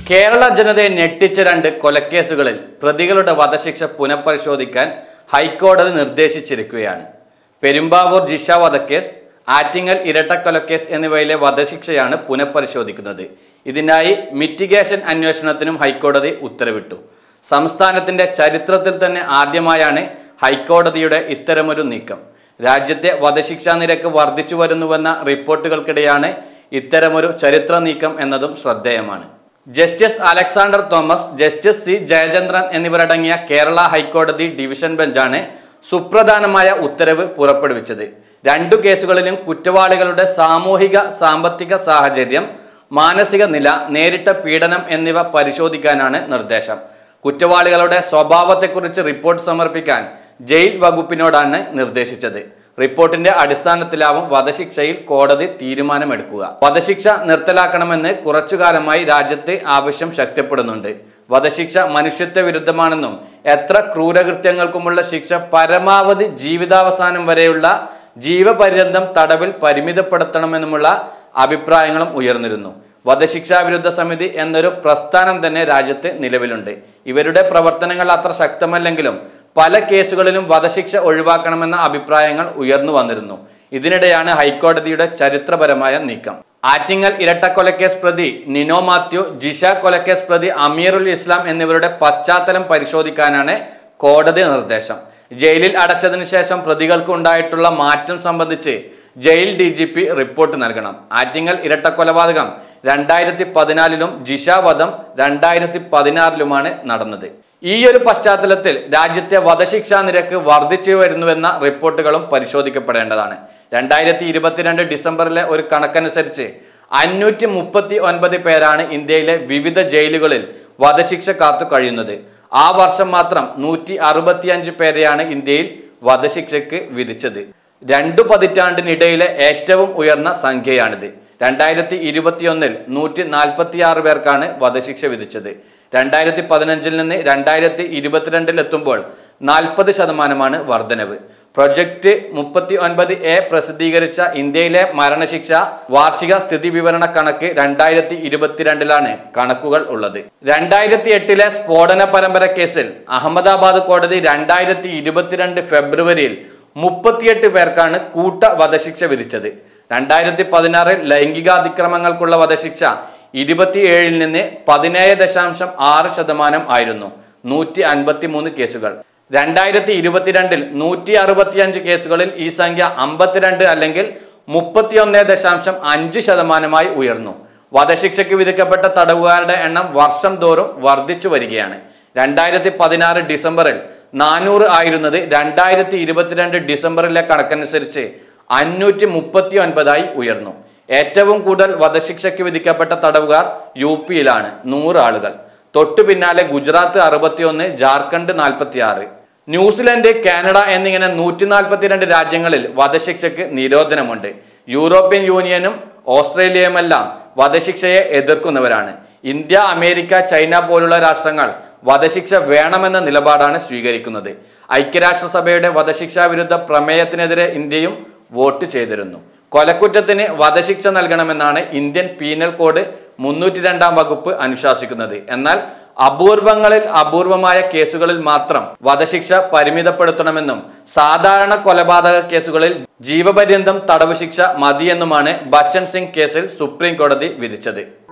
കേരള ജനതയെ ഞെട്ടിച്ച രണ്ട് കൊലക്കേസുകളിൽ പ്രതികളുടെ വധശിക്ഷ പുനഃപരിശോധിക്കാൻ ഹൈക്കോടതി നിർദ്ദേശിച്ചിരിക്കുകയാണ് പെരുമ്പാവൂർ ജിഷ വധക്കേസ് ആറ്റിങ്ങൽ ഇരട്ടക്കൊലക്കേസ് എന്നിവയിലെ വധശിക്ഷയാണ് പുനഃപരിശോധിക്കുന്നത് ഇതിനായി മിറ്റിഗേഷൻ അന്വേഷണത്തിനും ഹൈക്കോടതി ഉത്തരവിട്ടു സംസ്ഥാനത്തിന്റെ ചരിത്രത്തിൽ തന്നെ ആദ്യമായാണ് ഹൈക്കോടതിയുടെ ഇത്തരമൊരു നീക്കം രാജ്യത്തെ വധശിക്ഷാ നിരക്ക് വർദ്ധിച്ചു വരുന്നുവെന്ന റിപ്പോർട്ടുകൾക്കിടെയാണ് ഇത്തരമൊരു ചരിത്ര നീക്കം എന്നതും ശ്രദ്ധേയമാണ് justice Alexander Thomas justice C Jayachandran എന്നിവരടങ്ങിയ കേരള ഹൈക്കോടതി ഡിവിഷൻ ബെഞ്ചാണ് സുപ്രധാനമായ ഉത്തരവ് പുറപ്പെടുവിച്ചത് രണ്ടു കേസുകളിലും കുറ്റവാളികളുടെ സാമൂഹിക സാമ്പത്തിക സാഹചര്യം മാനസിക നില നേരിട്ട പീഡനം എന്നിവ പരിശോധിക്കാനാണ് നിർദ്ദേശം കുറ്റവാളികളുടെ സ്വഭാവത്തെക്കുറിച്ച് റിപ്പോർട്ട് സമർപ്പിക്കാൻ ജയിൽ വകുപ്പിനോടാണ് നിർദ്ദേശിച്ചത് റിപ്പോർട്ടിന്റെ അടിസ്ഥാനത്തിലാവും വധശിക്ഷയിൽ കോടതി തീരുമാനമെടുക്കുക വധശിക്ഷ നിർത്തലാക്കണമെന്ന് കുറച്ചുകാലമായി രാജ്യത്ത് ആവശ്യം ശക്തിപ്പെടുന്നുണ്ട് വധശിക്ഷ മനുഷ്യത്വ വിരുദ്ധമാണെന്നും എത്ര ക്രൂരകൃത്യങ്ങൾക്കുമുള്ള ശിക്ഷ പരമാവധി ജീവിതാവസാനം വരെയുള്ള ജീവപര്യന്തം തടവിൽ പരിമിതപ്പെടുത്തണമെന്നുമുള്ള അഭിപ്രായങ്ങളും ഉയർന്നിരുന്നു വധശിക്ഷാ വിരുദ്ധ സമിതി എന്നൊരു പ്രസ്ഥാനം തന്നെ രാജ്യത്ത് നിലവിലുണ്ട് ഇവരുടെ പ്രവർത്തനങ്ങൾ അത്ര ശക്തമല്ലെങ്കിലും പല കേസുകളിലും വധശിക്ഷ ഒഴിവാക്കണമെന്ന അഭിപ്രായങ്ങൾ ഉയർന്നു വന്നിരുന്നു ഇതിനിടെയാണ് ഹൈക്കോടതിയുടെ ചരിത്രപരമായ നീക്കം ആറ്റിങ്ങൽ ഇരട്ടക്കൊലക്കേസ് പ്രതി നിനോ മാത്യു ജിഷ കൊലക്കേസ് പ്രതി അമീറുൽ ഇസ്ലാം എന്നിവരുടെ പശ്ചാത്തലം പരിശോധിക്കാനാണ് കോടതി നിർദ്ദേശം ജയിലിൽ അടച്ചതിനു ശേഷം പ്രതികൾക്ക് ഉണ്ടായിട്ടുള്ള മാറ്റം സംബന്ധിച്ച് jail D G P report നൽകണം ആറ്റിങ്ങൽ ഇരട്ടക്കൊലപാതകം രണ്ടായിരത്തി പതിനാലിലും ജിഷ വധം രണ്ടായിരത്തി പതിനാറിലുമാണ് നടന്നത് ഈ ഒരു പശ്ചാത്തലത്തിൽ രാജ്യത്തെ വധശിക്ഷാ നിരക്ക് വർദ്ധിച്ചു വരുന്നുവെന്ന റിപ്പോർട്ടുകളും പരിശോധിക്കപ്പെടേണ്ടതാണ് രണ്ടായിരത്തി ഇരുപത്തിരണ്ട് ഡിസംബറിലെ ഒരു കണക്കനുസരിച്ച് അഞ്ഞൂറ്റി മുപ്പത്തി ഒൻപത് പേരാണ് ഇന്ത്യയിലെ വിവിധ ജയിലുകളിൽ വധശിക്ഷ കാത്തു കഴിയുന്നത് ആ വർഷം മാത്രം നൂറ്റി അറുപത്തിയഞ്ച് പേരെയാണ് ഇന്ത്യയിൽ വധശിക്ഷയ്ക്ക് വിധിച്ചത് രണ്ടു പതിറ്റാണ്ടിനിടയിലെ ഏറ്റവും ഉയർന്ന സംഖ്യയാണിത് രണ്ടായിരത്തി ഇരുപത്തിയൊന്നിൽ നൂറ്റി നാൽപ്പത്തി ആറ് പേർക്കാണ് വധശിക്ഷ വിധിച്ചത് രണ്ടായിരത്തി പതിനഞ്ചിൽ നിന്ന് രണ്ടായിരത്തി ഇരുപത്തിരണ്ടിൽ എത്തുമ്പോൾ നാൽപ്പത് ശതമാനമാണ് വർധനവ് പ്രൊജക്ട് മുപ്പത്തി ഒൻപത് എ പ്രസിദ്ധീകരിച്ച ഇന്ത്യയിലെ മരണശിക്ഷ വാർഷിക സ്ഥിതി വിവരണ കണക്ക് രണ്ടായിരത്തി ഇരുപത്തിരണ്ടിലാണ് കണക്കുകൾ ഉള്ളത് രണ്ടായിരത്തി എട്ടിലെ സ്ഫോടന പരമ്പര കേസിൽ അഹമ്മദാബാദ് കോടതി രണ്ടായിരത്തി ഇരുപത്തിരണ്ട് ഫെബ്രുവരിയിൽ മുപ്പത്തിയെട്ട് പേർക്കാണ് കൂട്ട വധശിക്ഷ വിധിച്ചത് രണ്ടായിരത്തി പതിനാറിൽ ലൈംഗികാതിക്രമങ്ങൾക്കുള്ള വധശിക്ഷ ഇരുപത്തിയേഴിൽ നിന്ന് പതിനേഴ് ദശാംശം ആറ് ശതമാനം ആയിരുന്നു നൂറ്റി അൻപത്തി മൂന്ന് കേസുകൾ രണ്ടായിരത്തി ഇരുപത്തിരണ്ടിൽ നൂറ്റി അറുപത്തിയഞ്ച് കേസുകളിൽ ഈ സംഖ്യ അമ്പത്തിരണ്ട് അല്ലെങ്കിൽ മുപ്പത്തിയൊന്ന് ദശാംശം അഞ്ച് ശതമാനമായി ഉയർന്നു വധശിക്ഷയ്ക്ക് വിധിക്കപ്പെട്ട തടവുകാരുടെ എണ്ണം വർഷം തോറും വർദ്ധിച്ചു വരികയാണ് രണ്ടായിരത്തി പതിനാറ് ഡിസംബറിൽ നാനൂറ് ആയിരുന്നത് രണ്ടായിരത്തി ഇരുപത്തിരണ്ട് ഡിസംബറിലെ കണക്കനുസരിച്ച് അഞ്ഞൂറ്റി മുപ്പത്തി ഒൻപതായി ഉയർന്നു ഏറ്റവും കൂടുതൽ വധശിക്ഷയ്ക്ക് വിധിക്കപ്പെട്ട തടവുകാർ യു പിയിലാണ് നൂറ് ആളുകൾ തൊട്ടു പിന്നാലെ ഗുജറാത്ത് അറുപത്തിയൊന്ന് ജാർഖണ്ഡ് നാൽപ്പത്തി ആറ് ന്യൂസിലൻഡ് കാനഡ എന്നിങ്ങനെ നൂറ്റി നാൽപ്പത്തിരണ്ട് രാജ്യങ്ങളിൽ വധശിക്ഷയ്ക്ക് നിരോധനമുണ്ട് യൂറോപ്യൻ യൂണിയനും ഓസ്ട്രേലിയയുമെല്ലാം വധശിക്ഷയെ എതിർക്കുന്നവരാണ് ഇന്ത്യ അമേരിക്ക ചൈന പോലുള്ള രാഷ്ട്രങ്ങൾ വധശിക്ഷ വേണമെന്ന നിലപാടാണ് സ്വീകരിക്കുന്നത് ഐക്യരാഷ്ട്രസഭയുടെ വധശിക്ഷാ വിരുദ്ധ പ്രമേയത്തിനെതിരെ ഇന്ത്യയും വോട്ട് ചെയ്തിരുന്നു കൊലക്കുറ്റത്തിന് വധശിക്ഷ നൽകണമെന്നാണ് ഇന്ത്യൻ പീനൽ കോഡ് മുന്നൂറ്റി രണ്ടാം വകുപ്പ് അനുശാസിക്കുന്നത് എന്നാൽ അപൂർവങ്ങളിൽ അപൂർവമായ കേസുകളിൽ മാത്രം വധശിക്ഷ പരിമിതപ്പെടുത്തണമെന്നും സാധാരണ കൊലപാതക കേസുകളിൽ ജീവപര്യന്തം തടവ് ശിക്ഷ മതിയെന്നുമാണ് ബച്ചൻ സിംഗ് കേസിൽ സുപ്രീം കോടതി വിധിച്ചത്